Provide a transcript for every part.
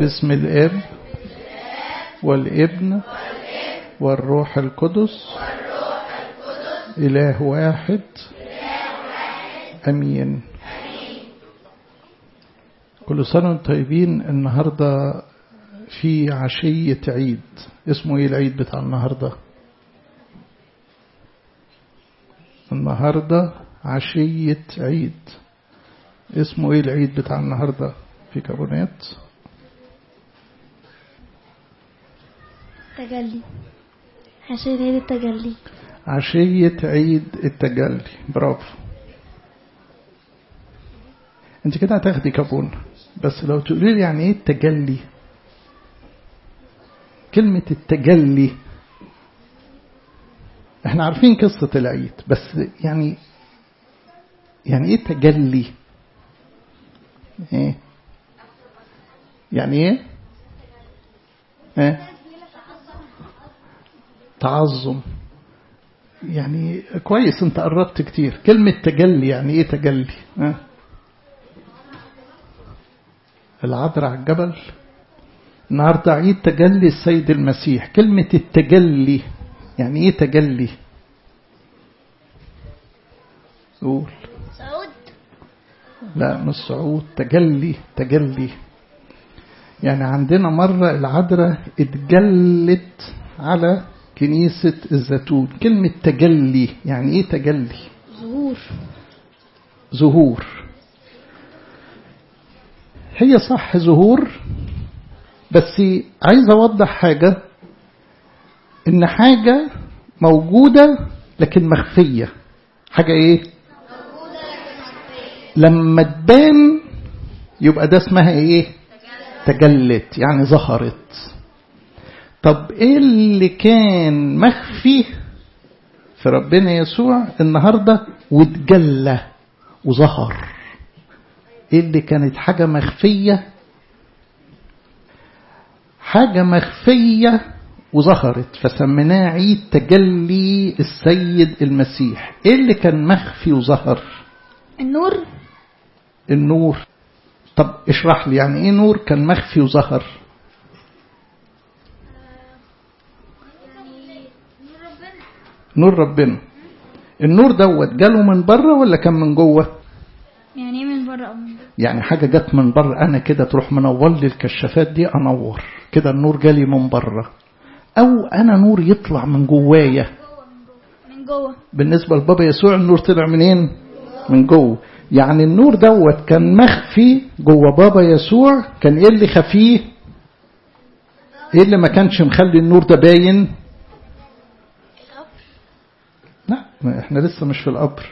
باسم الاب والابن والروح القدس إله واحد أمين كل سنة وانتم طيبين النهاردة في عشية عيد اسمه ايه العيد بتاع النهاردة النهاردة عشية عيد اسمه ايه العيد بتاع النهاردة في كابونات تجلي عشان عيد التجلي عشية عيد التجلي برافو انت كده هتاخدي كابون بس لو تقولي لي يعني ايه التجلي كلمة التجلي احنا عارفين قصة العيد بس يعني يعني ايه تجلي ايه يعني ايه ايه تعظم يعني كويس انت قربت كتير كلمة تجلي يعني ايه تجلي اه؟ العذراء على الجبل النهارده عيد تجلي السيد المسيح كلمة التجلي يعني ايه تجلي قول سعود لا مش صعود تجلي تجلي يعني عندنا مرة العذراء اتجلت على كنيسة الزيتون كلمة تجلي يعني ايه تجلي ظهور ظهور هي صح ظهور بس عايز اوضح حاجة ان حاجة موجودة لكن مخفية حاجة ايه لما تبان يبقى ده اسمها ايه تجلت يعني ظهرت طب ايه اللي كان مخفي في ربنا يسوع النهاردة واتجلى وظهر ايه اللي كانت حاجة مخفية حاجة مخفية وظهرت فسميناه عيد تجلي السيد المسيح ايه اللي كان مخفي وظهر النور النور طب اشرح لي يعني ايه نور كان مخفي وظهر نور ربنا النور دوت جاله من بره ولا كان من جوه يعني ايه من بره او من جوه يعني حاجة جت من بره أنا كده تروح منور لي الكشافات دي أنور كده النور جالي من بره أو أنا نور يطلع من جوايا من جوه بالنسبة لبابا يسوع النور طلع منين؟ من جوه يعني النور دوت كان مخفي جوه بابا يسوع كان ايه اللي خفيه؟ ايه اللي ما كانش مخلي النور ده باين؟ لا ما احنا لسه مش في القبر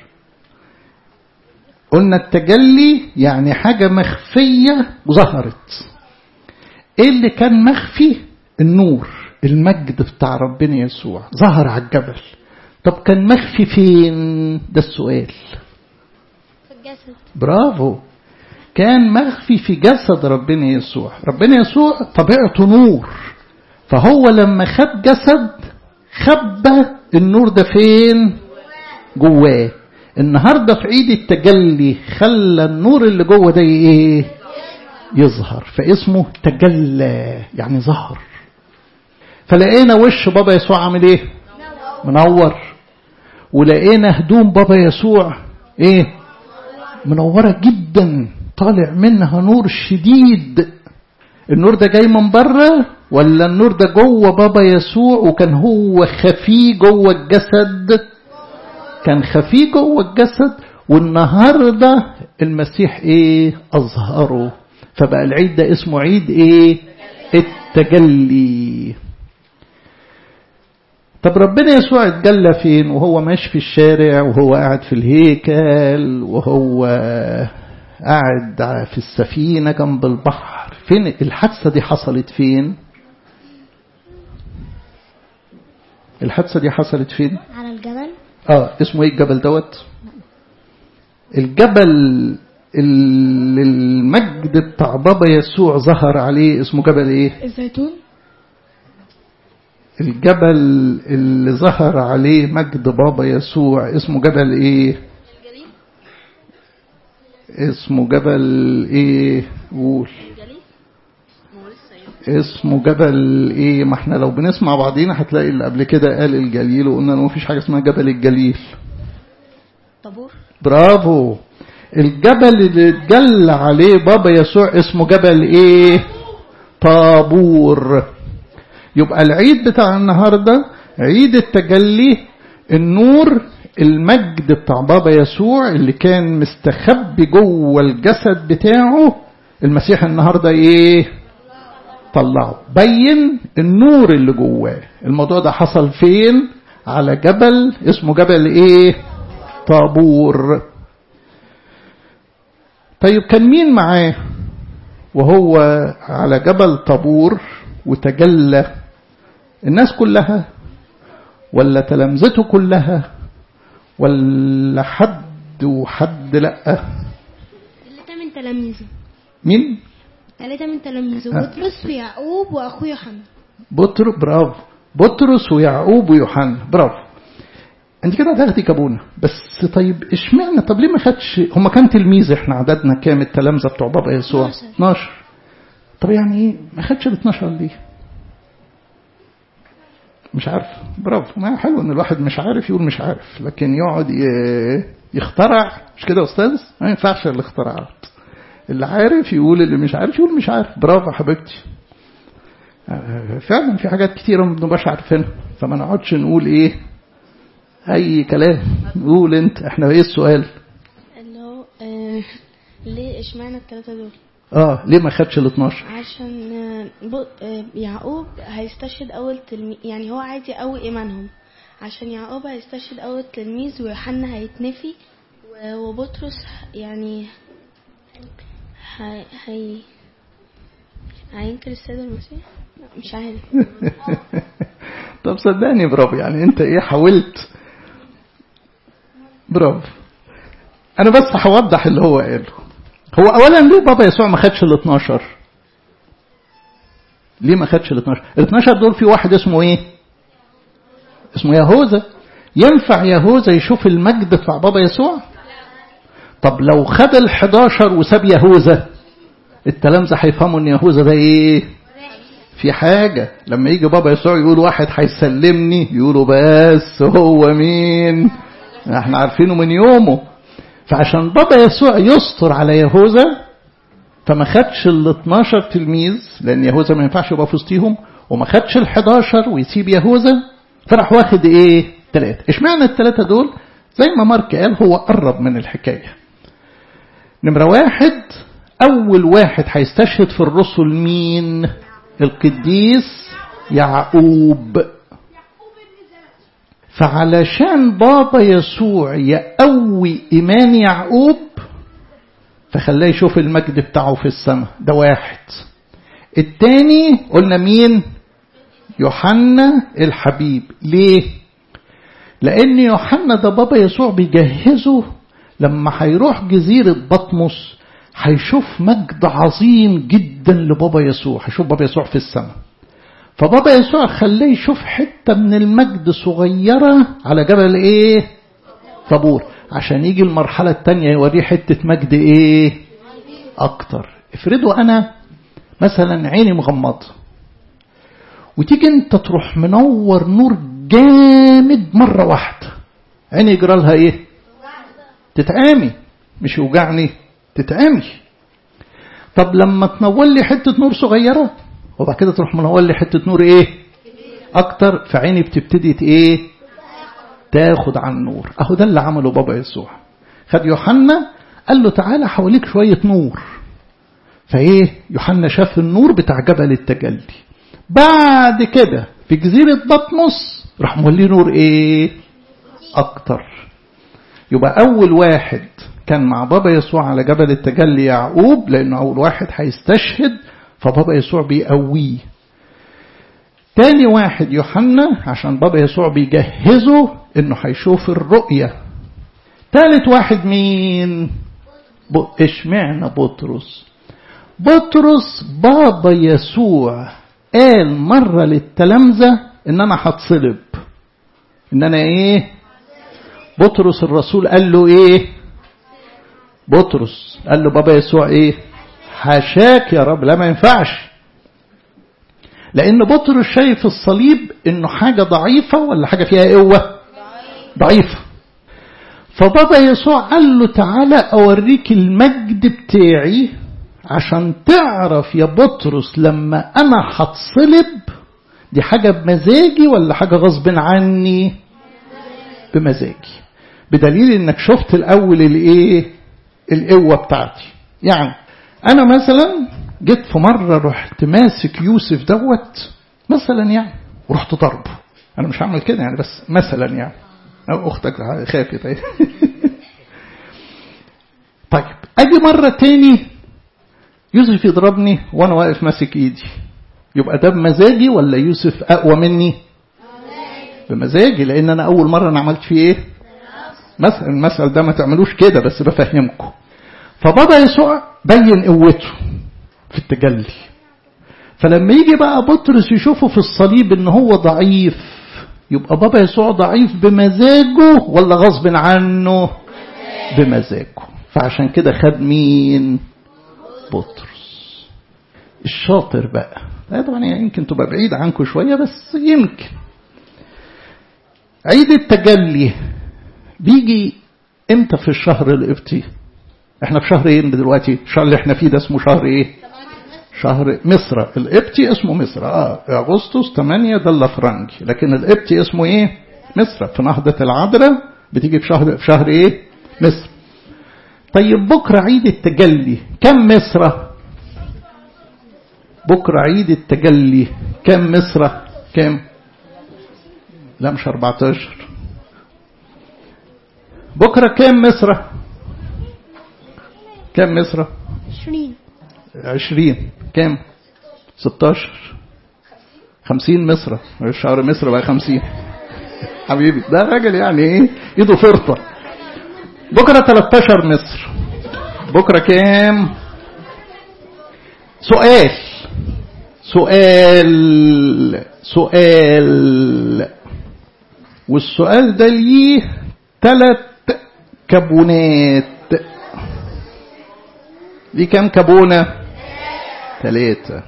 قلنا التجلي يعني حاجة مخفية وظهرت ايه اللي كان مخفي النور المجد بتاع ربنا يسوع ظهر على الجبل طب كان مخفي فين ده السؤال في الجسد برافو كان مخفي في جسد ربنا يسوع ربنا يسوع طبيعته نور فهو لما خد جسد خبى النور ده فين جواه النهاردة في عيد التجلي خلى النور اللي جوه ده ايه يظهر فاسمه تجلى يعني ظهر فلقينا وش بابا يسوع عامل ايه منور ولقينا هدوم بابا يسوع ايه منورة جدا طالع منها نور شديد النور ده جاي من بره ولا النور ده جوه بابا يسوع وكان هو خفي جوه الجسد كان خفي جوه الجسد والنهارده المسيح ايه اظهره فبقى العيد ده اسمه عيد ايه التجلي طب ربنا يسوع اتجلى فين وهو ماشي في الشارع وهو قاعد في الهيكل وهو قاعد في السفينة جنب البحر فين الحادثة دي حصلت فين الحادثة دي حصلت فين على الجبل اه اسمه ايه الجبل دوت الجبل اللي المجد بتاع بابا يسوع ظهر عليه اسمه جبل ايه الزيتون الجبل اللي ظهر عليه مجد بابا يسوع اسمه جبل ايه اسمه جبل ايه قول اسمه جبل ايه ما احنا لو بنسمع بعضينا هتلاقي اللي قبل كده قال الجليل وقلنا ان مفيش حاجه اسمها جبل الجليل طابور برافو الجبل اللي اتجلى عليه بابا يسوع اسمه جبل ايه طابور يبقى العيد بتاع النهارده عيد التجلي النور المجد بتاع بابا يسوع اللي كان مستخبي جوه الجسد بتاعه المسيح النهارده ايه طلعه بين النور اللي جواه الموضوع ده حصل فين على جبل اسمه جبل ايه طابور طيب كان مين معاه وهو على جبل طابور وتجلى الناس كلها ولا تلامذته كلها ولا حد وحد لا ثلاثة من تلاميذه مين ثلاثة من تلاميذه آه. بطرس ويعقوب وأخوه يوحنا بطر برافو بطرس ويعقوب ويوحنا برافو انت كده هتاخدي كابونا بس طيب اشمعنى طب ليه ما خدش هما كام تلميذ احنا عددنا كام التلامذه بتوع بابا يسوع 12. 12 طب يعني ايه ما خدش ال 12 ليه مش عارف برافو ما حلو ان الواحد مش عارف يقول مش عارف لكن يقعد ي- يخترع مش كده يا استاذ ما ينفعش الاختراعات اللي عارف يقول اللي مش عارف يقول مش عارف برافو يا حبيبتي آه، فعلا في حاجات كتيرة ما بنبقاش عارفينها فما نقعدش نقول ايه اي كلام قول انت احنا ايه السؤال اللي هو آه ليه اشمعنى الثلاثة دول؟ اه ليه ما خدش ال 12 عشان آه ب- آه يعقوب هيستشهد أول تلميذ يعني هو عايز يقوي إيمانهم عشان يعقوب هيستشهد أول تلميذ ويوحنا هيتنفي و- وبطرس يعني هي هي هينكر السيد المسيح لا، مش عارف طب صدقني برافو يعني انت ايه حاولت برافو انا بس هوضح اللي هو قاله هو اولا ليه بابا يسوع ما خدش ال 12 ليه ما خدش ال 12 ال 12 دول في واحد اسمه ايه اسمه يهوذا ينفع يهوذا يشوف المجد بتاع بابا يسوع طب لو خد ال 11 وساب يهوذا التلامذة هيفهموا ان يهوذا ده ايه في حاجة لما يجي بابا يسوع يقول واحد هيسلمني يقولوا بس هو مين احنا عارفينه من يومه فعشان بابا يسوع يستر على يهوذا فما خدش ال 12 تلميذ لان يهوذا ما ينفعش يبقى في وسطيهم وما خدش ال 11 ويسيب يهوذا فراح واخد ايه؟ ثلاثة اشمعنى الثلاثة دول؟ زي ما مارك قال هو قرب من الحكاية نمرة واحد أول واحد هيستشهد في الرسل مين؟ القديس يعقوب فعلشان بابا يسوع يقوي إيمان يعقوب فخلاه يشوف المجد بتاعه في السماء ده واحد التاني قلنا مين يوحنا الحبيب ليه لأن يوحنا ده بابا يسوع بيجهزه لما هيروح جزيرة بطمس هيشوف مجد عظيم جدا لبابا يسوع هيشوف بابا يسوع في السماء فبابا يسوع خلاه يشوف حتة من المجد صغيرة على جبل ايه طابور عشان يجي المرحلة التانية يوريه حتة مجد ايه اكتر افرضوا انا مثلا عيني مغمضة وتيجي انت تروح منور نور جامد مرة واحدة عيني يجرى لها ايه تتعامي مش يوجعني تتعامي طب لما تنور لي حتة نور صغيرة وبعد كده تروح منور لي حتة نور ايه اكتر فعيني بتبتدي ايه تاخد عن النور اهو ده اللي عمله بابا يسوع خد يوحنا قال له تعالى حواليك شوية نور فايه يوحنا شاف النور بتاع جبل التجلي بعد كده في جزيرة بطمس راح موليه نور ايه اكتر يبقى اول واحد كان مع بابا يسوع على جبل التجلي يعقوب لانه اول واحد هيستشهد فبابا يسوع بيقويه تاني واحد يوحنا عشان بابا يسوع بيجهزه انه هيشوف الرؤية تالت واحد مين ب... اشمعنى بطرس بطرس بابا يسوع قال مرة للتلامذة ان انا هتصلب ان انا ايه بطرس الرسول قال له ايه بطرس قال له بابا يسوع ايه حاشاك يا رب لا ما ينفعش لأن بطرس شايف الصليب إنه حاجة ضعيفة ولا حاجة فيها قوة ضعيفة فبابا يسوع قال له تعالى أوريك المجد بتاعي عشان تعرف يا بطرس لما أنا هتصلب دي حاجة بمزاجي ولا حاجة غصب عني بمزاجي بدليل انك شفت الاول الايه القوة بتاعتي يعني انا مثلا جيت في مرة رحت ماسك يوسف دوت مثلا يعني ورحت ضربه انا مش هعمل كده يعني بس مثلا يعني أو اختك خافت اهي طيب اجي مرة تاني يوسف يضربني وانا واقف ماسك ايدي يبقى ده بمزاجي ولا يوسف اقوى مني بمزاجي لان انا اول مرة انا عملت فيه ايه مثلا المثل ده ما تعملوش كده بس بفهمكم فبابا يسوع بين قوته في التجلي فلما يجي بقى بطرس يشوفه في الصليب ان هو ضعيف يبقى بابا يسوع ضعيف بمزاجه ولا غصب عنه بمزاجه فعشان كده خد مين بطرس الشاطر بقى طبعا يمكن تبقى بعيد عنكم شوية بس يمكن عيد التجلي بيجي امتى في الشهر القبطي احنا في شهر ايه دلوقتي الشهر اللي احنا فيه ده اسمه شهر ايه شهر مصر القبطي اسمه مصر اه اغسطس 8 ده الافرنجي لكن القبطي اسمه ايه مصر في نهضة العذراء بتيجي في شهر في شهر ايه مصر طيب بكرة عيد التجلي كم مصر بكرة عيد التجلي كم مصر كم لا مش 14 بكرة كام مصر كام مصر عشرين عشرين كام ستاشر خمسين مصر شهر مصر بقى خمسين حبيبي ده راجل يعني ايه ايده فرطة بكرة 13 مصر بكرة كام سؤال سؤال سؤال والسؤال ده ليه ثلاث كابونات دي كام كابونة ثلاثة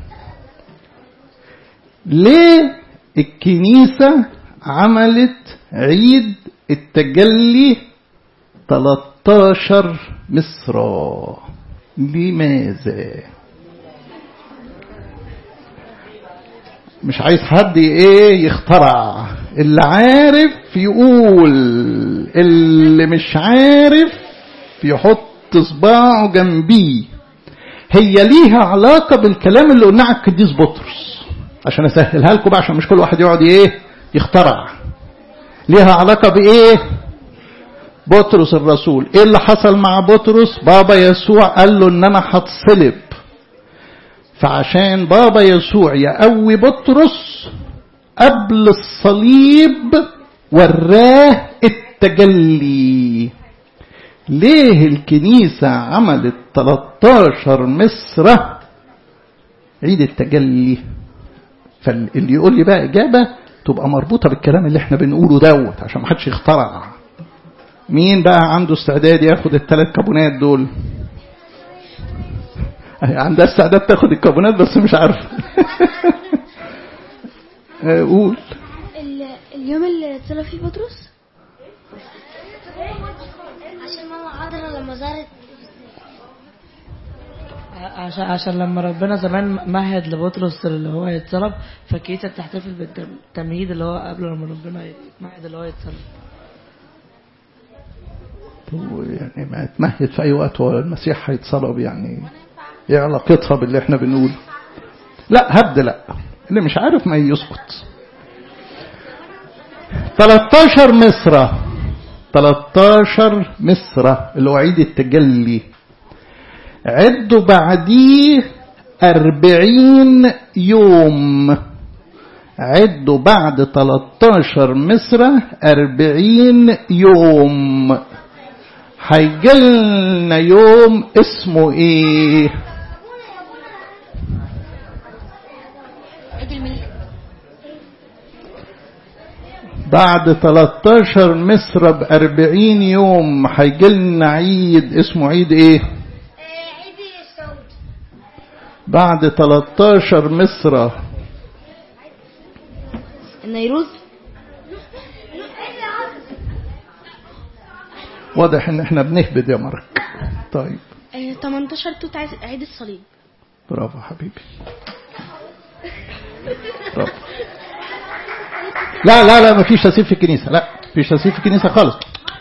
ليه الكنيسة عملت عيد التجلي 13 مصر لماذا مش عايز حد ايه يخترع اللي عارف يقول اللي مش عارف يحط صباعه جنبيه هي ليها علاقة بالكلام اللي قلناه على القديس بطرس عشان اسهلها لكم بقى عشان مش كل واحد يقعد ايه يخترع ليها علاقة بايه بطرس الرسول ايه اللي حصل مع بطرس بابا يسوع قال له ان انا هتصلب فعشان بابا يسوع يقوي بطرس قبل الصليب وراه التجلي ليه الكنيسة عملت 13 مصرة عيد التجلي فاللي يقول لي بقى إجابة تبقى مربوطة بالكلام اللي احنا بنقوله دوت عشان ما حدش يخترع مين بقى عنده استعداد ياخد الثلاث كابونات دول عندها استعداد تاخد الكابونات بس مش عارفه قول اليوم اللي طلع فيه بطرس عشان ماما عذرا لما زارت عشان عشان لما ربنا زمان مهد لبطرس اللي هو يتصلب فالكنيسه بتحتفل بالتمهيد اللي هو قبل لما ربنا يتمهد اللي هو يتصلب يعني ما تمهد في اي وقت هو المسيح هيتصلب يعني ايه علاقتها باللي احنا بنقوله لا هبد لا اللي مش عارف ما يسكت 13 مصر 13 مصر اللي هو عيد التجلي عدوا بعديه أربعين يوم عدوا بعد 13 مصر أربعين يوم هيجيلنا يوم اسمه ايه عيد الميلاد بعد 13 مصر بأربعين يوم هيجيلنا عيد اسمه عيد ايه عيد الصوت بعد 13 مصر نيروز واضح ان احنا بنهبد يا مارك طيب آه، 18 توت عيد- عيد الصليب برافو حبيبي برافو لا لا لا مفيش تسييف في الكنيسة لا مفيش تسييف في الكنيسة خالص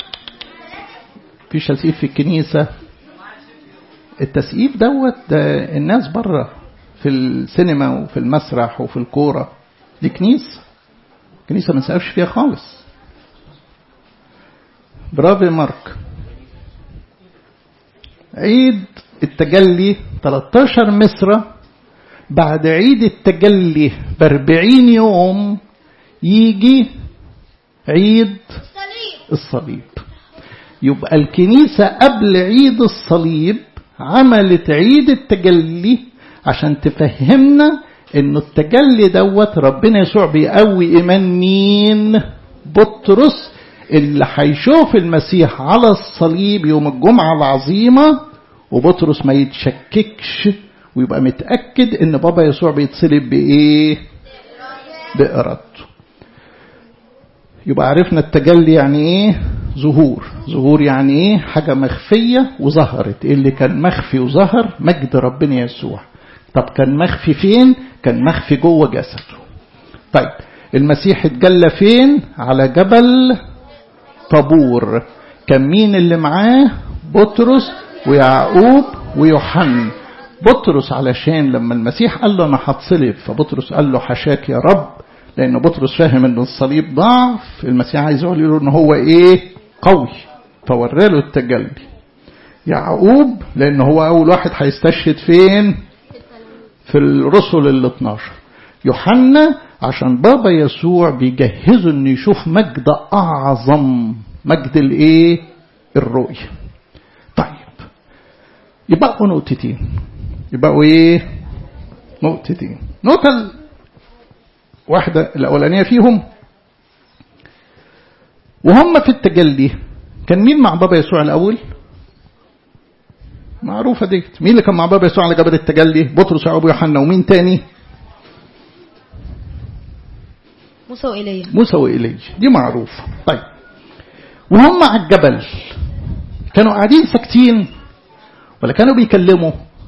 مفيش تسييف في الكنيسة التسقيف دوت ده الناس بره في السينما وفي المسرح وفي الكورة دي كنيسة كنيسة ما نسقفش فيها خالص برافو يا مارك عيد التجلي 13 مصر بعد عيد التجلي باربعين يوم يجي عيد الصليب يبقى الكنيسة قبل عيد الصليب عملت عيد التجلي عشان تفهمنا انه التجلي دوت ربنا يسوع بيقوي ايمان مين بطرس اللي هيشوف المسيح على الصليب يوم الجمعة العظيمة وبطرس ما يتشككش ويبقى متأكد ان بابا يسوع بيتصلب بايه بإرادته يبقى عرفنا التجلي يعني ايه ظهور ظهور يعني ايه حاجة مخفية وظهرت إيه اللي كان مخفي وظهر مجد ربنا يسوع طب كان مخفي فين كان مخفي جوه جسده طيب المسيح اتجلى فين على جبل طابور كان مين اللي معاه بطرس ويعقوب ويوحنا بطرس علشان لما المسيح قال له انا هتصلب فبطرس قال له حشاك يا رب لان بطرس فاهم ان الصليب ضعف المسيح عايز يقول له ان هو ايه قوي فورى له التجلي يعقوب لان هو اول واحد هيستشهد فين في الرسل ال 12 يوحنا عشان بابا يسوع بيجهزه انه يشوف مجد اعظم مجد الايه الرؤيه طيب يبقوا نقطتين يبقوا ايه نقطتين نقطه واحده الاولانيه فيهم وهم في التجلي كان مين مع بابا يسوع الاول معروفة ديت مين اللي كان مع بابا يسوع على جبل التجلي بطرس وابو يوحنا ومين تاني موسى وإيليا موسى وإيليا دي معروفة طيب وهم على الجبل كانوا قاعدين ساكتين ولا كانوا بيكلموا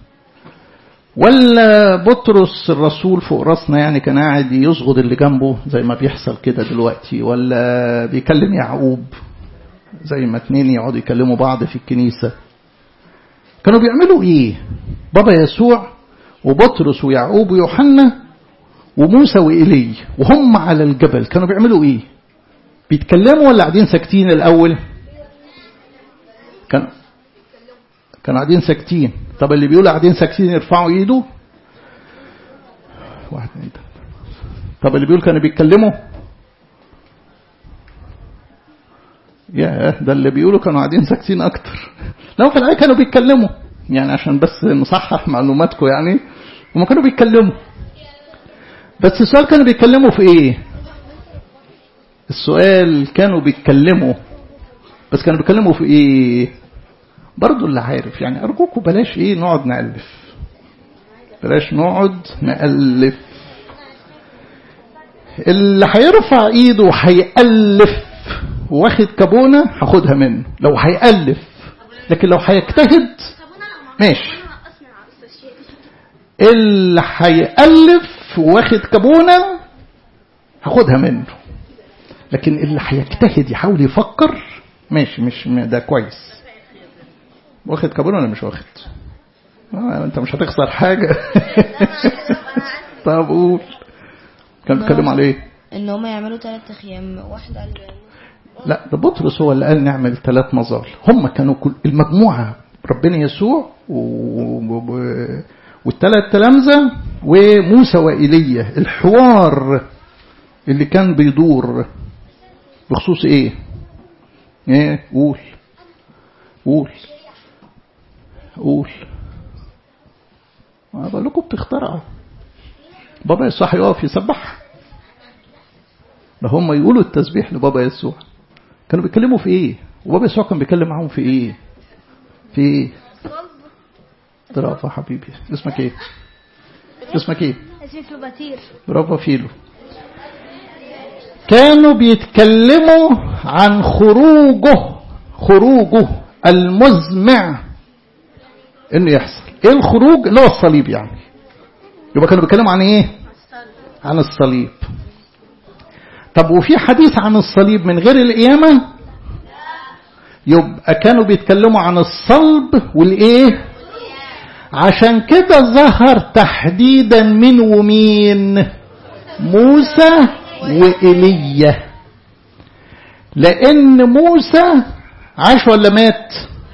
ولا بطرس الرسول فوق راسنا يعني كان قاعد يصغد اللي جنبه زي ما بيحصل كده دلوقتي ولا بيكلم يعقوب زي ما اتنين يقعدوا يكلموا بعض في الكنيسة كانوا بيعملوا ايه بابا يسوع وبطرس ويعقوب ويوحنا وموسى وإيلي وهم على الجبل كانوا بيعملوا ايه بيتكلموا ولا قاعدين ساكتين الاول كان كانوا قاعدين ساكتين طب اللي بيقول قاعدين ساكتين يرفعوا ايده واحد اتنين تلاته. طب اللي بيقول كانوا بيتكلموا يا ده اللي بيقولوا كانوا قاعدين ساكتين اكتر لو في الحقيقه كانوا بيتكلموا يعني عشان بس نصحح معلوماتكم يعني هم كانوا بيتكلموا بس السؤال كانوا بيتكلموا في ايه السؤال كانوا بيتكلموا بس كانوا بيتكلموا في ايه برضو اللي عارف يعني ارجوكم بلاش ايه نقعد نألف بلاش نقعد نألف اللي هيرفع ايده وهيألف واخد كابونة هاخدها منه لو هيألف لكن لو هيجتهد ماشي اللي هيألف واخد كابونة هاخدها منه لكن اللي هيجتهد يحاول يفكر ماشي مش ده كويس واخد كابونة ولا مش واخد آه انت مش هتخسر حاجة طب قول كان بيتكلم على ايه ان هم يعملوا ثلاث خيام واحد قال لا ده بطرس هو اللي قال نعمل ثلاث مظال هم كانوا كل المجموعة ربنا يسوع و... و... والثلاث تلامذة وموسى وإيليا الحوار اللي كان بيدور بخصوص ايه ايه قول قول قول ما بقول لكم بتخترعوا بابا يسوع هيقف يسبح ده هم يقولوا التسبيح لبابا يسوع كانوا بيتكلموا في ايه وبابا يسوع كان بيتكلم معاهم في ايه في ايه برافو حبيبي اسمك ايه اسمك ايه اسمي فلوباتير برافو فيلو كانوا بيتكلموا عن خروجه خروجه المزمع انه يحصل ايه الخروج اللي هو الصليب يعني يبقى كانوا بيتكلموا عن ايه عن الصليب طب وفي حديث عن الصليب من غير القيامة يبقى كانوا بيتكلموا عن الصلب والايه عشان كده ظهر تحديدا من ومين موسى وإيليا لأن موسى عاش ولا مات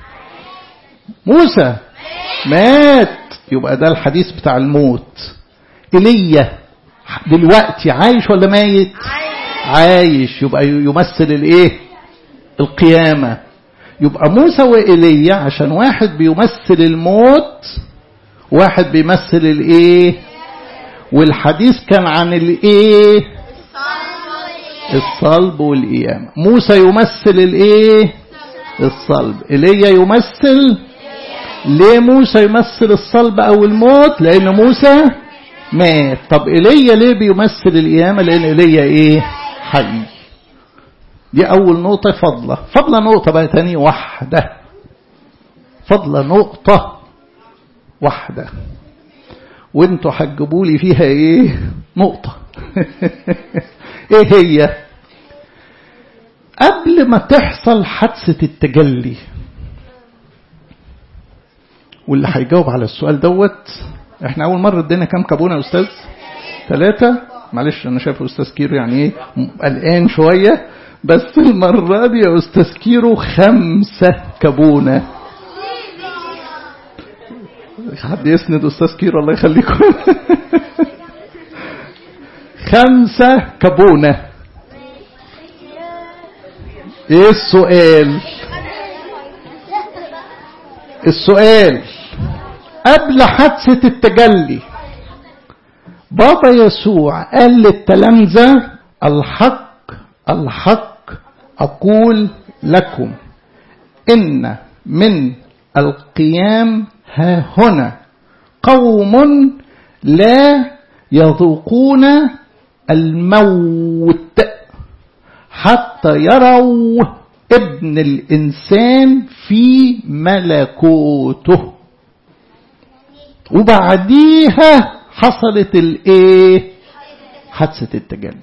موسى مات يبقى ده الحديث بتاع الموت إيليا دلوقتي عايش ولا ميت عايش يبقى يمثل الايه القيامة يبقى موسى وإيليا عشان واحد بيمثل الموت واحد بيمثل الايه والحديث كان عن الايه الصلب والقيامة موسى يمثل الايه الصلب ايليا يمثل ليه موسى يمثل الصلب او الموت لان موسى مات طب ايليا ليه بيمثل القيامة لان ايليا ايه حي دي اول نقطة فضلة فضلة نقطة بقى تاني واحدة فضلة نقطة واحدة وانتوا هتجيبوا لي فيها ايه نقطة ايه هي قبل ما تحصل حادثة التجلي واللي هيجاوب على السؤال دوت احنا اول مرة ادينا كام كابونة يا استاذ ثلاثة معلش انا شايف استاذ كيرو يعني ايه قلقان شوية بس المرة دي يا استاذ كيرو خمسة كابونة حد يسند استاذ كيرو الله يخليكم خمسة كابونة ايه السؤال السؤال قبل حادثة التجلي بابا يسوع قال للتلامذة الحق الحق أقول لكم إن من القيام ها هنا قوم لا يذوقون الموت حتى يروا ابن الإنسان في ملكوته وبعديها حصلت الايه حادثة التجلي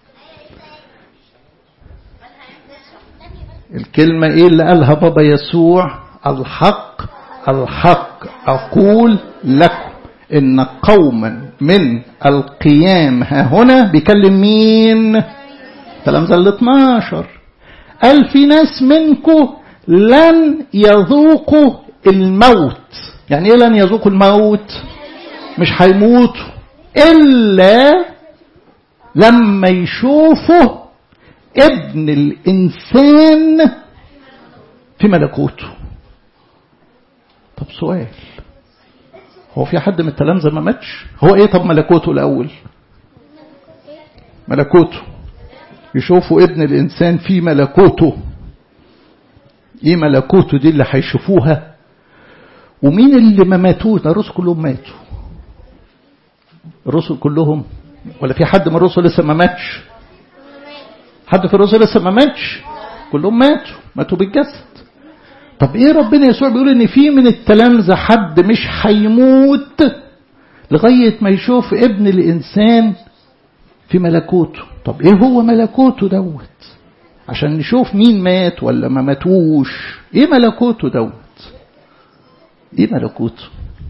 الكلمة ايه اللي قالها بابا يسوع الحق الحق اقول لكم ان قوما من القيام ها هنا بيكلم مين تلامذة ال 12 قال في ناس منكم لن يذوقوا الموت يعني ايه لن يذوقوا الموت مش هيموتوا الا لما يشوفوا ابن الانسان في ملكوته طب سؤال هو في حد من التلامذه ما ماتش هو ايه طب ملكوته الاول ملكوته يشوفوا ابن الانسان في ملكوته ايه ملكوته دي اللي هيشوفوها ومين اللي ما ماتوش ده الرسل كلهم ماتوا الرسل كلهم ولا في حد من الرسل لسه ما ماتش حد في الرسل لسه ما ماتش كلهم ماتوا ماتوا بالجسد طب ايه ربنا يسوع بيقول ان في من التلامذة حد مش هيموت لغاية ما يشوف ابن الانسان في ملكوته طب ايه هو ملكوته دوت عشان نشوف مين مات ولا ما ماتوش ايه ملكوته دوت ايه ملكوته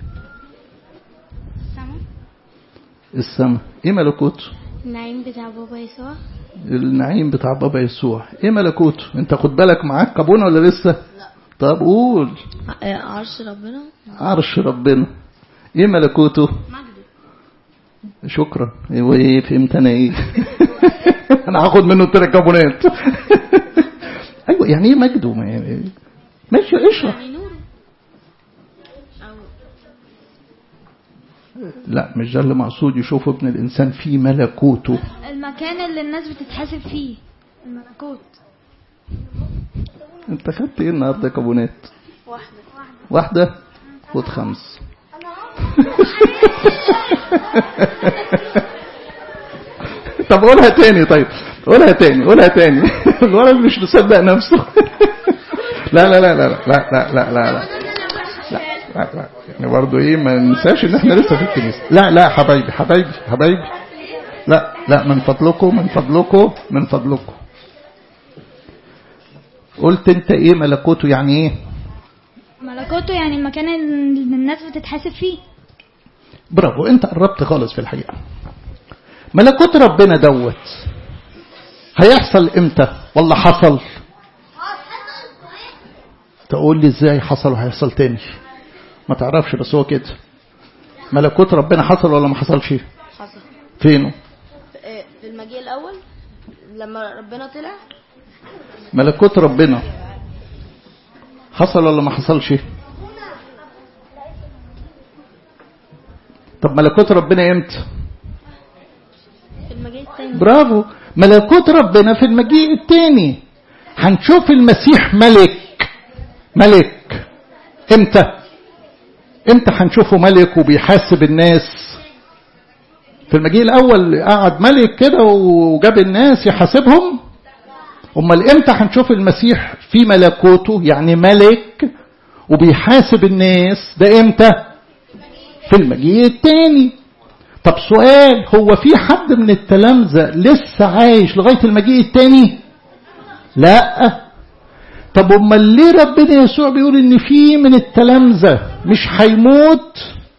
السما السماء ايه ملكوته النعيم بتاع بابا يسوع النعيم بتاع بابا يسوع ايه ملكوته انت خد بالك معاك كابونه ولا لسه لا طب قول عرش ربنا عرش ربنا ايه ملكوته شكرا وايه فهمت انا ايه انا هاخد منه الثلاث كابونات ايوه يعني ايه مجده ما يعني ماشي اشرح يعني نوره أو لا مش ده اللي مقصود يشوف ابن الانسان في ملكوته المكان اللي الناس بتتحاسب فيه الملكوت انت خدت ايه النهارده كابونات واحدة واحده خد خمس طب قولها تاني طيب قولها تاني قولها تاني الولد مش مصدق نفسه لا لا لا لا لا لا لا لا لا لا لا لا يعني برضه ايه ما ننساش ان احنا لسه في الكنيسه لا لا حبايبي حبايبي حبايبي لا لا من فضلكم من فضلكم من فضلكم قلت انت ايه ملكوته يعني ايه ملكوته يعني المكان اللي الناس بتتحاسب فيه برافو انت قربت خالص في الحقيقه ملكوت ربنا دوت هيحصل امتى ولا حصل تقول لي ازاي حصل وهيحصل تاني ما تعرفش بس هو كده ملكوت ربنا حصل ولا ما حصلش حصل فينه آه، في المجيء الاول لما ربنا طلع ملكوت ربنا حصل ولا ما حصلش طب ملكوت ربنا امتى في المجيء الثاني برافو ملكوت ربنا في المجيء الثاني هنشوف المسيح ملك ملك امتى امتى هنشوفه ملك وبيحاسب الناس في المجيء الاول قعد ملك كده وجاب الناس يحاسبهم امال امتى هنشوف المسيح في ملكوته يعني ملك وبيحاسب الناس ده امتى في المجيء الثاني طب سؤال هو في حد من التلامذة لسه عايش لغاية المجيء الثاني لا طب امال ليه ربنا يسوع بيقول ان في من التلامذة مش هيموت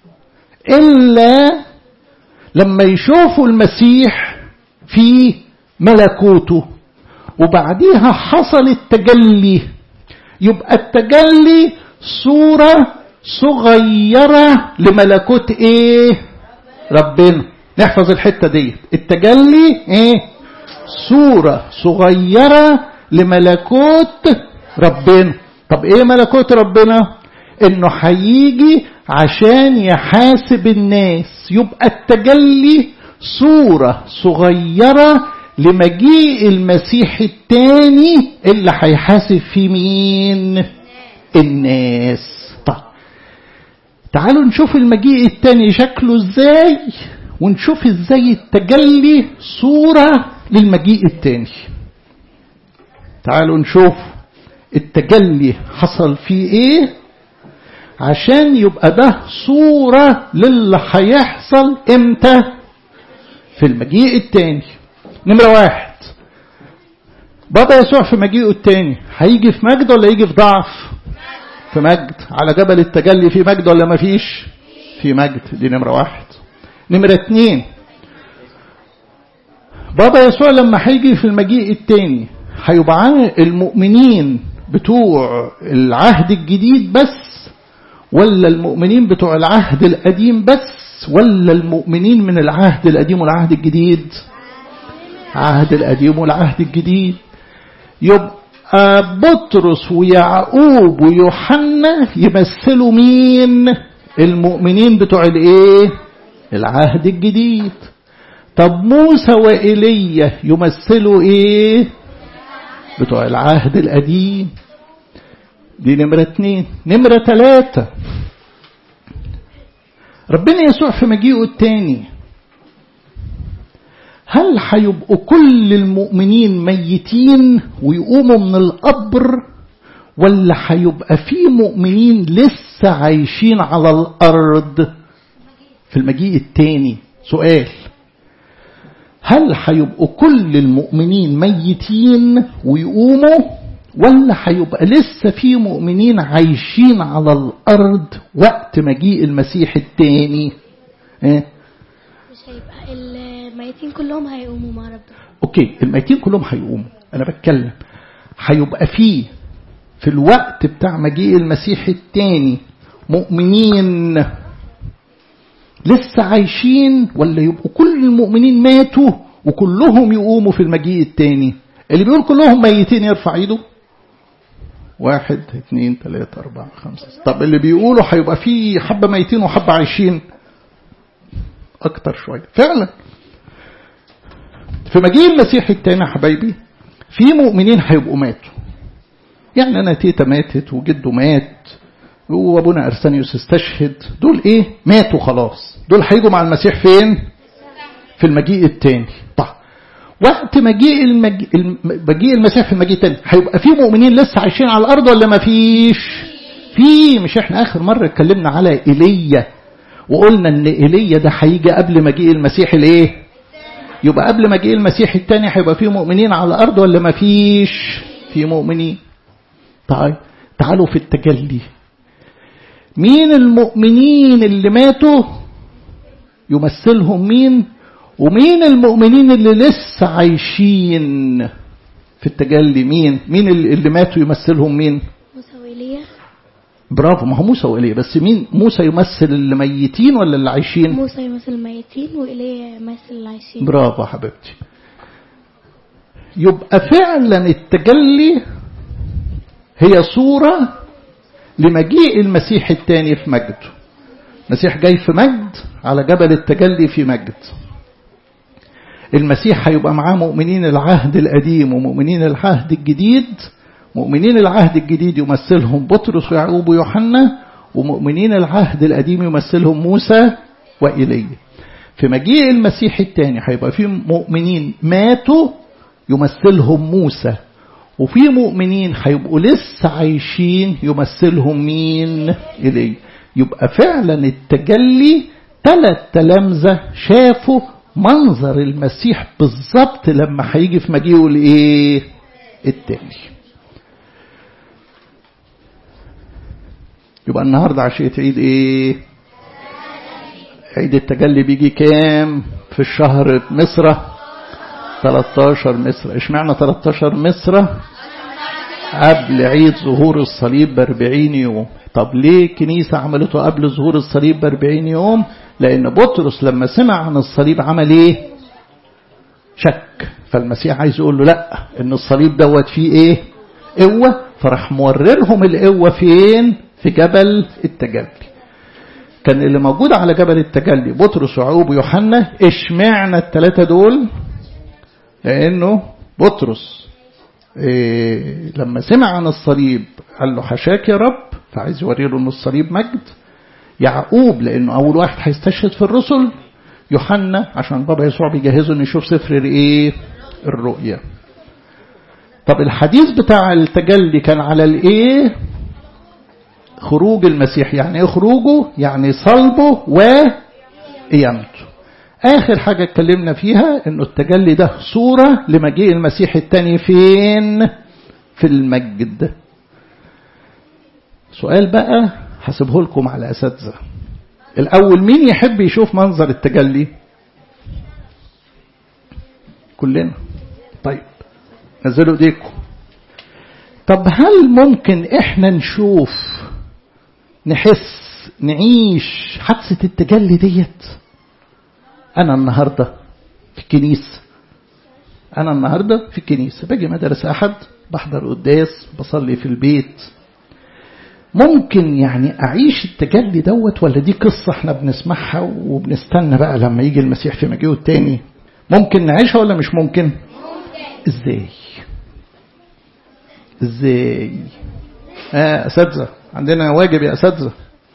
الا لما يشوفوا المسيح في ملكوته وبعديها حصل التجلي يبقى التجلي صورة صغيرة لملكوت ايه ربنا نحفظ الحتة دي التجلي ايه صورة صغيرة لملكوت ربنا طب ايه ملكوت ربنا انه هيجي عشان يحاسب الناس يبقى التجلي صورة صغيرة لمجيء المسيح التاني اللي هيحاسب في مين الناس طب تعالوا نشوف المجيء التاني شكله ازاي ونشوف ازاي التجلي صورة للمجيء التاني تعالوا نشوف التجلي حصل فيه ايه عشان يبقى ده صورة للي هيحصل امتى في المجيء التاني نمرة واحد بابا يسوع في مجيئه التاني هيجي في مجد ولا يجي في ضعف في مجد على جبل التجلي في مجد ولا ما فيش في مجد دي نمرة واحد نمرة اتنين بابا يسوع لما هيجي في المجيء التاني هيبقى المؤمنين بتوع العهد الجديد بس ولا المؤمنين بتوع العهد القديم بس ولا المؤمنين من العهد القديم والعهد الجديد عهد القديم والعهد الجديد يبقى بطرس ويعقوب ويوحنا يمثلوا مين المؤمنين بتوع الايه العهد الجديد طب موسى وإيليا يمثلوا ايه بتوع العهد القديم دي نمرة اتنين نمرة تلاتة ربنا يسوع في مجيئه التاني هل هيبقوا كل المؤمنين ميتين ويقوموا من القبر ولا هيبقى في مؤمنين لسه عايشين على الأرض في المجيء التاني سؤال هل هيبقوا كل المؤمنين ميتين ويقوموا ولا هيبقى لسه في مؤمنين عايشين على الأرض وقت مجيء المسيح التاني إيه؟ مش هيبقى الميتين كلهم هيقوموا مع ربنا اوكي الميتين كلهم هيقوموا انا بتكلم هيبقى فيه في الوقت بتاع مجيء المسيح التاني مؤمنين لسه عايشين ولا يبقوا كل المؤمنين ماتوا وكلهم يقوموا في المجيء التاني اللي بيقول كلهم ميتين يرفع ايده واحد اثنين ثلاثة أربعة خمسة طب اللي بيقولوا هيبقى فيه حبة ميتين وحبة عايشين أكتر شوية فعلا في مجيء المسيح التاني يا حبايبي في مؤمنين هيبقوا ماتوا يعني أنا تيتا ماتت وجده مات وابونا ارسانيوس استشهد دول ايه ماتوا خلاص دول هيجوا مع المسيح فين في المجيء التاني طيب وقت مجيء المج... الم- مجيء المسيح في المجيء التاني هيبقى في مؤمنين لسه عايشين على الارض ولا ما فيش في مش احنا اخر مره اتكلمنا على ايليا وقلنا ان ايليا ده هيجي قبل مجيء المسيح الايه يبقى قبل مجيء المسيح التاني هيبقى في مؤمنين على الارض ولا ما فيش في مؤمنين طيب تعالوا في التجلي مين المؤمنين اللي ماتوا يمثلهم مين ومين المؤمنين اللي لسه عايشين في التجلي مين مين اللي اللي ماتوا يمثلهم مين موسى وإيليا برافو ما هو موسى وإيليا بس مين موسى يمثل اللي ميتين ولا اللي عايشين موسى يمثل الميتين وإيليا يمثل العايشين برافو يا حبيبتي يبقى فعلا التجلي هي صورة لمجيء المسيح الثاني في مجده المسيح جاي في مجد على جبل التجلي في مجد المسيح هيبقى معاه مؤمنين العهد القديم ومؤمنين العهد الجديد مؤمنين العهد الجديد يمثلهم بطرس ويعقوب ويوحنا ومؤمنين العهد القديم يمثلهم موسى وإيليا في مجيء المسيح الثاني هيبقى في مؤمنين ماتوا يمثلهم موسى وفي مؤمنين هيبقوا لسه عايشين يمثلهم مين إليه يبقى فعلا التجلي ثلاث تلامذة شافوا منظر المسيح بالظبط لما هيجي في مجيئه الايه التاني يبقى النهارده عشية عيد ايه عيد التجلي بيجي كام في الشهر مصر 13 مصر اشمعنى 13 مصر قبل عيد ظهور الصليب ب 40 يوم طب ليه الكنيسة عملته قبل ظهور الصليب ب 40 يوم لأن بطرس لما سمع عن الصليب عمل ايه شك فالمسيح عايز يقول له لا ان الصليب دوت فيه ايه قوة فراح موررهم القوة فين في جبل التجلي كان اللي موجود على جبل التجلي بطرس ويعقوب ويوحنا اشمعنى الثلاثة دول لأنه بطرس إيه لما سمع عن الصليب قال له حشاك يا رب فعايز يوري له ان الصليب مجد يعقوب لانه اول واحد هيستشهد في الرسل يوحنا عشان بابا يسوع بيجهزه انه يشوف سفر الايه الرؤيا طب الحديث بتاع التجلي كان على الايه خروج المسيح يعني ايه خروجه يعني صلبه وقيامته آخر حاجة اتكلمنا فيها إنه التجلي ده صورة لمجيء المسيح التاني فين؟ في المجد. سؤال بقى هسيبه لكم على أساتذة. الأول مين يحب يشوف منظر التجلي؟ كلنا. طيب نزلوا ايديكم. طب هل ممكن احنا نشوف نحس نعيش حادثة التجلي ديت؟ أنا النهاردة في الكنيسة أنا النهاردة في الكنيسة باجي مدرسة أحد بحضر قداس بصلي في البيت ممكن يعني أعيش التجلي دوت ولا دي قصة احنا بنسمعها وبنستنى بقى لما يجي المسيح في مجيئه التاني ممكن نعيشها ولا مش ممكن ازاي ازاي اه اساتذه عندنا واجب يا اساتذه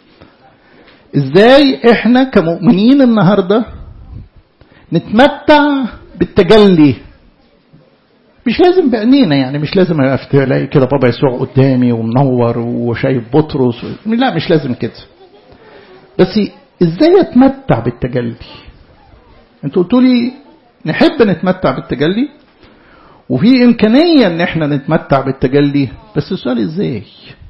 ازاي احنا كمؤمنين النهارده نتمتع بالتجلي مش لازم بعينينا يعني مش لازم الاقي كده بابا يسوع قدامي ومنور وشايف بطرس لا مش لازم كده بس ازاي اتمتع بالتجلي انتوا قلتوا لي نحب نتمتع بالتجلي وفي امكانيه ان احنا نتمتع بالتجلي بس السؤال ازاي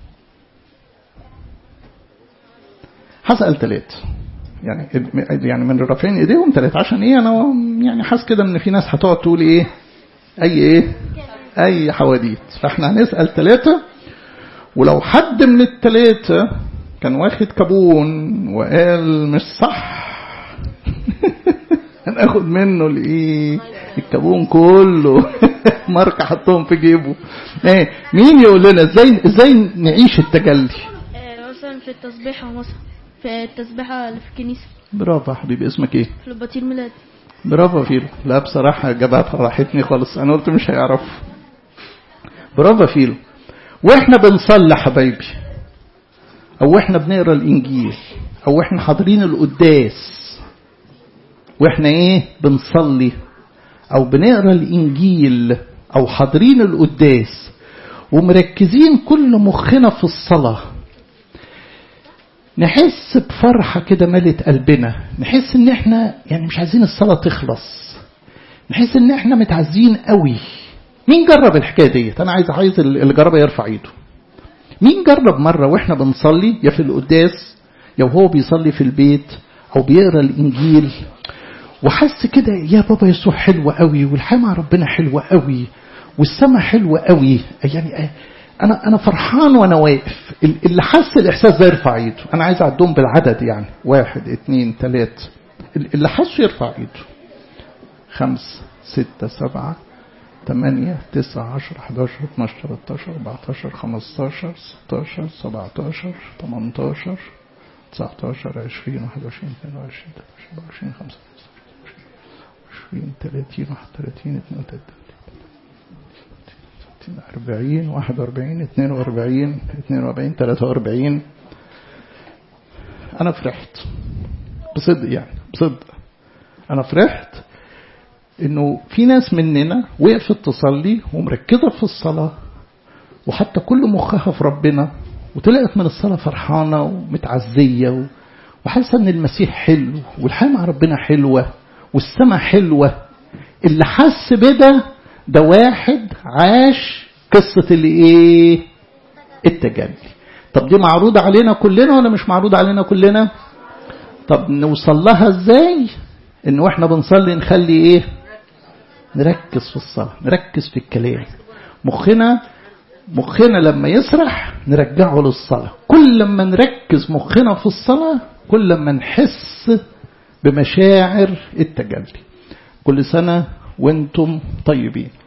هسال ثلاثه يعني يعني من رافعين ايديهم ثلاثة عشان ايه انا يعني حاسس كده ان في ناس هتقعد تقول ايه اي ايه اي حواديت فاحنا هنسال ثلاثة ولو حد من الثلاثة كان واخد كابون وقال مش صح هناخد منه الايه الكابون كله ماركة حطهم في جيبه ايه مين يقول لنا ازاي ازاي نعيش التجلي مثلا في التسبيحة مثلا في التسبيحة اللي في الكنيسة برافو يا حبيبي اسمك ايه في البطير ميلاد برافو فيلو لا بصراحة جابها فرحتني خالص أنا قلت مش هيعرف برافو فيلو وإحنا بنصلي حبايبي أو إحنا بنقرا الإنجيل أو إحنا حاضرين القداس وإحنا إيه بنصلي أو بنقرا الإنجيل أو حاضرين القداس ومركزين كل مخنا في الصلاة نحس بفرحة كده ملت قلبنا نحس ان احنا يعني مش عايزين الصلاة تخلص نحس ان احنا متعزين قوي مين جرب الحكاية ديت انا عايز عايز اللي جربها يرفع ايده مين جرب مرة واحنا بنصلي يا في القداس يا وهو بيصلي في البيت او بيقرا الانجيل وحس كده يا بابا يسوع حلو قوي والحياه مع ربنا حلوه قوي والسماء حلوه قوي يعني انا انا فرحان وانا واقف اللي حس الاحساس ده يرفع ايده انا عايز اعدهم بالعدد يعني واحد اثنين ثلاثة اللي حسه يرفع ايده خمسة ستة سبعة ثمانية تسعة عشر 11 12 13 14 15 16 17 18 19 20 21 22 23 25 20 30 31 32 40 41 42 42 43 أنا فرحت بصدق يعني بصدق أنا فرحت إنه في ناس مننا وقفت تصلي ومركزة في الصلاة وحتى كل مخها في ربنا وطلعت من الصلاة فرحانة ومتعزية وحاسة إن المسيح حلو والحياة مع ربنا حلوة والسماء حلوة اللي حس بده ده واحد عاش قصة الايه التجلي طب دي معروضة علينا كلنا ولا مش معروضة علينا كلنا طب نوصل لها ازاي ان واحنا بنصلي نخلي ايه نركز في الصلاة نركز في الكلام مخنا مخنا لما يسرح نرجعه للصلاة كل ما نركز مخنا في الصلاة كل ما نحس بمشاعر التجلي كل سنة وانتم طيبين